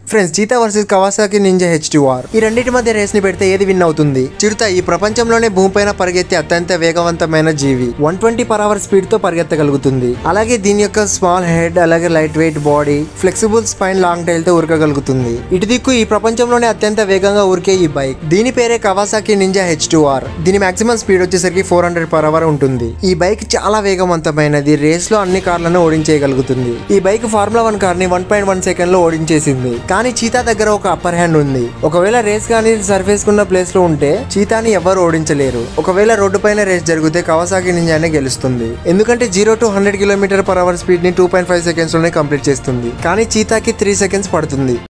friends cheetah versus kawasaki ninja H two R ఈ రెండింటి మధ్య రేస్ ని పెడితే ఏది విన్ అవుతుంది చిరుత ఈ ప్రపంచంలోనే భూమిపైన పరిగెత్తే అత్యంత వేగవంతమైన జీవి one twenty per hour speed తో పరిగెత్తగలుగుతుంది అలాగే దీని యొక్క స్మాల్ హెడ్ అలాగే light weight body flexible spine long tail తో ఉరకగలుగుతుంది ఇటు దిక్కు ఈ ప్రపంచంలోనే అత్యంత వేగంగా ఉరికే ఈ బైక్ దీని పేరే kawasaki ninja H two R దీని మాక్సిమం స్పీడ్ వచ్చేసరికి ఫోర్ హండ్రెడ్ పర్ అవర్ ఉంటుంది ఈ బైక్ చాలా వేగవంతమైనది రేస్ లో అన్ని కార్లను ఓడించేయగలుగుతుంది ఈ బైక్ ఫార్ములా వన్ కార్ ని వన్ పాయింట్ వన్ సెకండ్ లో ఓడించేసింది కానీ చీతా దగ్గర ఒక అప్పర్ హ్యాండ్ ఉంది ఒకవేళ రేస్ కానీ సర్ఫేస్ కున్న ప్లేస్ లో ఉంటే చీతాని ఎవరు ఓడించలేరు ఒకవేళ రోడ్డు పైన రేస్ జరిగితే కవాసాకి నింజానే గెలుస్తుంది ఎందుకంటే zero to hundred kilometer per hour speed ని టూ పాయింట్ ఫైవ్ సెకండ్స్ లోనే కంప్లీట్ చేస్తుంది కానీ చీతాకి త్రీ సెకండ్స్ పడుతుంది